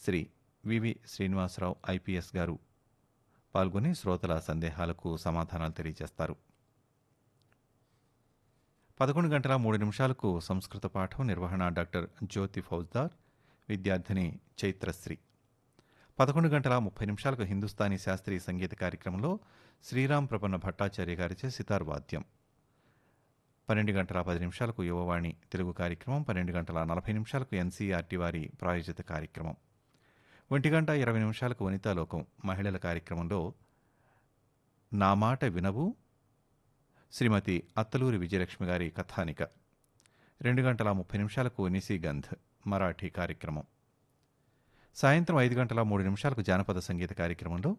శ్రీ వివి Srinivasarao IPS గారు పాల్గొని శ్రోతల సందేహాలకు సమాధానాలు తెలియజేస్తారు పదకొండు గంటల మూడు నిమిషాలకు సంస్కృత పాఠం నిర్వహణ డాక్టర్ జ్యోతి ఫౌజ్దార్ విద్యార్థిని చైత్రశ్రీ పదకొండు గంటల ముప్పై నిమిషాలకు హిందుస్థానీ శాస్త్రీయ సంగీత కార్యక్రమంలో శ్రీరామ్ ప్రపన్న భట్టాచార్య గారిచే సితార్ వాద్యం పన్నెండు గంటల పది నిమిషాలకు యువవాణి తెలుగు కార్యక్రమం పన్నెండు గంటల నలభై నిమిషాలకు ఎన్సీఆర్టీ వారి ప్రాయోజిత కార్యక్రమం ఒంటి గంట ఇరవై నిమిషాలకు వనితాలోకం మహిళల కార్యక్రమంలో నా మాట వినవు శ్రీమతి అత్తలూరి విజయలక్ష్మి గారి కథానిక రెండు గంటల ముప్పై నిమిషాలకు నిశీగంధ్ మరాఠీ కార్యక్రమం సాయంత్రం ఐదు గంటల మూడు నిమిషాలకు జానపద సంగీత కార్యక్రమంలో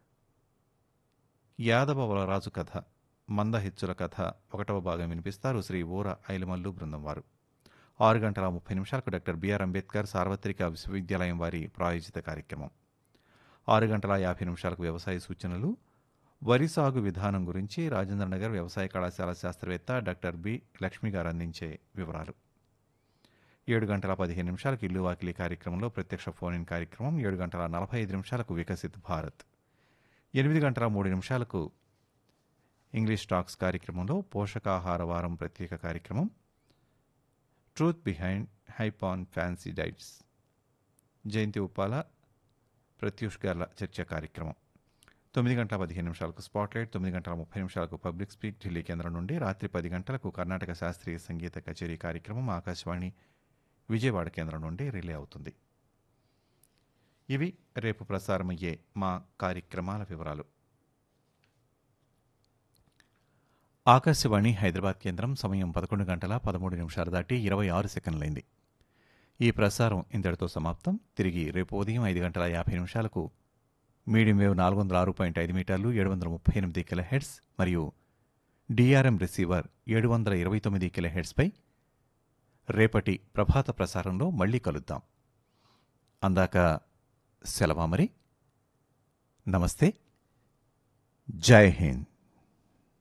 యాదవ వలరాజు కథ మందహిచ్చుల కథ ఒకటవ భాగం వినిపిస్తారు శ్రీ ఊర ఐలమల్లు బృందం వారు ఆరు గంటల ముప్పై నిమిషాలకు డాక్టర్ బిఆర్ అంబేద్కర్ సార్వత్రిక విశ్వవిద్యాలయం వారి ప్రాయోజిత కార్యక్రమం ఆరు గంటల యాభై నిమిషాలకు వ్యవసాయ సూచనలు వరి సాగు విధానం గురించి రాజేంద్రనగర్ వ్యవసాయ కళాశాల శాస్త్రవేత్త డాక్టర్ బి లక్ష్మి గారు అందించే వివరాలు ఏడు గంటల పదిహేను నిమిషాలకు ఇల్లు వాకిలి కార్యక్రమంలో ప్రత్యక్ష ఫోన్ ఇన్ కార్యక్రమం ఏడు గంటల నలభై ఐదు నిమిషాలకు వికసిత్ భారత్ ఎనిమిది గంటల మూడు నిమిషాలకు ఇంగ్లీష్ టాక్స్ కార్యక్రమంలో పోషకాహార వారం ప్రత్యేక కార్యక్రమం truth behind hype on fancy diets Jayanthi Uppala Pratyush గార్ల చర్చ కార్యక్రమం తొమ్మిది గంటల పదిహేను నిమిషాలకు స్పాట్లైట్ తొమ్మిది గంటల ముప్పై నిమిషాలకు పబ్లిక్ స్పీక్ ఢిల్లీ కేంద్రం నుండి రాత్రి పది గంటలకు కర్ణాటక శాస్త్రీయ సంగీత కచేరీ కార్యక్రమం ఆకాశవాణి విజయవాడ కేంద్రం నుండి రిలే అవుతుంది ఇవి రేపు ప్రసారమయ్యే మా కార్యక్రమాల వివరాలు ఆకాశవాణి హైదరాబాద్ కేంద్రం సమయం పదకొండు గంటల పదమూడు నిమిషాలు దాటి ఇరవై ఆరు సెకండ్లైంది ఈ ప్రసారం ఇంతటితో సమాప్తం తిరిగి రేపు ఉదయం ఐదు గంటల యాభై నిమిషాలకు మీడియం వేవ్ నాలుగు వందల ఆరు పాయింట్ ఐదు మీటర్లు ఏడు వందల ముప్పై ఎనిమిది కిలో హెడ్స్ మరియు డిఆర్ఎం రిసీవర్ ఏడు వందల ఇరవై తొమ్మిది కిలో హెడ్స్పై రేపటి ప్రభాత ప్రసారంలో మళ్ళీ కలుద్దాం అందాక సెలవా మరి నమస్తే జై హింద్